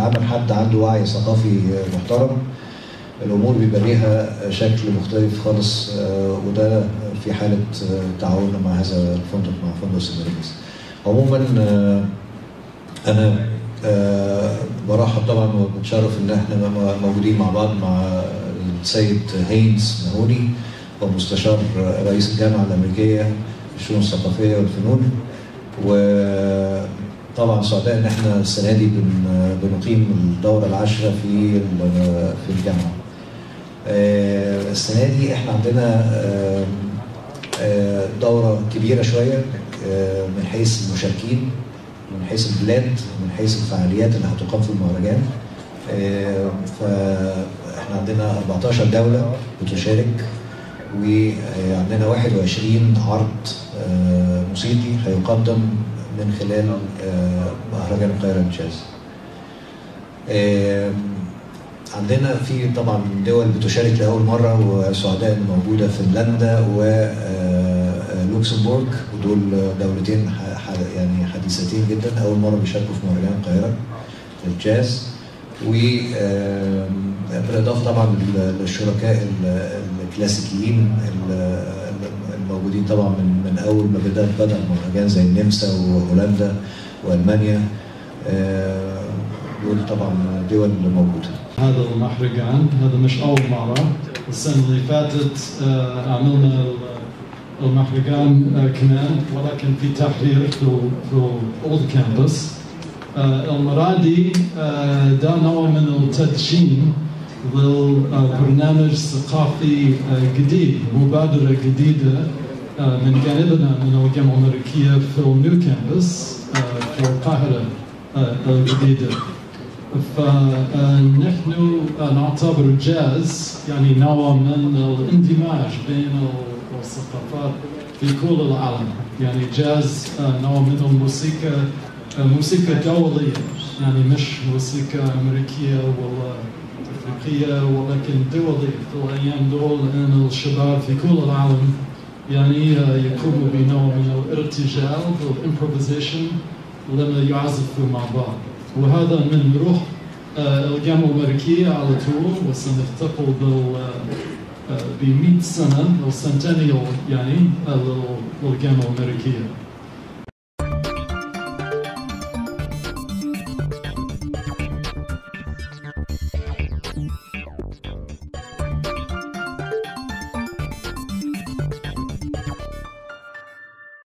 عمل حد عنده وعي ثقافي محترم الامور بيبقى ليها شكل مختلف خالص آه، وده في حاله آه، تعاوننا مع هذا الفندق مع فندق سيناريس عموما آه، انا آه، برحب طبعا وبتشرف ان احنا م- موجودين مع بعض مع السيد هينز مهوني ومستشار رئيس الجامعه الامريكيه للشؤون الثقافيه والفنون وطبعا سعداء ان احنا السنه دي بن- بنقيم الدوره العاشره في ال- في الجامعه. آه، السنه دي احنا عندنا آه، آه، دوره كبيره شويه آه، من حيث المشاركين من حيث البلاد من حيث الفعاليات اللي هتقام في المهرجان آه، فاحنا عندنا 14 دوله بتشارك وعندنا 21 عرض آه، موسيقي هيقدم من خلال آه، مهرجان القاهره للجاز. آم، عندنا في طبعا دول بتشارك لاول مره وسعداء إن موجوده فنلندا ولوكسمبورغ ودول دولتين ح- ح- يعني حديثتين جدا اول مره بيشاركوا في مهرجان القاهره للجاز و آم، بالاضافه طبعا لل- للشركاء ال- الكلاسيكيين ال- الموجودين طبعا من من اول ما بدا بدا المهرجان زي النمسا وهولندا والمانيا آه، دول طبعا دول موجوده هذا المهرجان هذا مش أول مرة السنة اللي فاتت آه، عملنا ال- المهرجان آه، كمان ولكن في تحرير في في الأولد كامبس المرة دي آه، ده نوع من التدشين للبرنامج ثقافي آه، جديد مبادرة جديدة آه، من جانبنا من الجامعة الأمريكية في النيو كامبس آه، في القاهرة آه، الجديدة فنحن نعتبر الجاز يعني نوع من الاندماج بين الثقافات في كل العالم يعني جاز نوع من الموسيقى موسيقى دولية يعني مش موسيقى أمريكية ولا أفريقية ولكن دولية في الأيام دول أن الشباب في كل العالم يعني يقوموا بنوع من الارتجال والإمبروفيزيشن لما يعزفوا مع بعض وهذا من روح آه، الجامعة الأمريكية على طول وسنحتفل بال ب 100 سنة السنتينيال يعني آه، للجامعة الأمريكية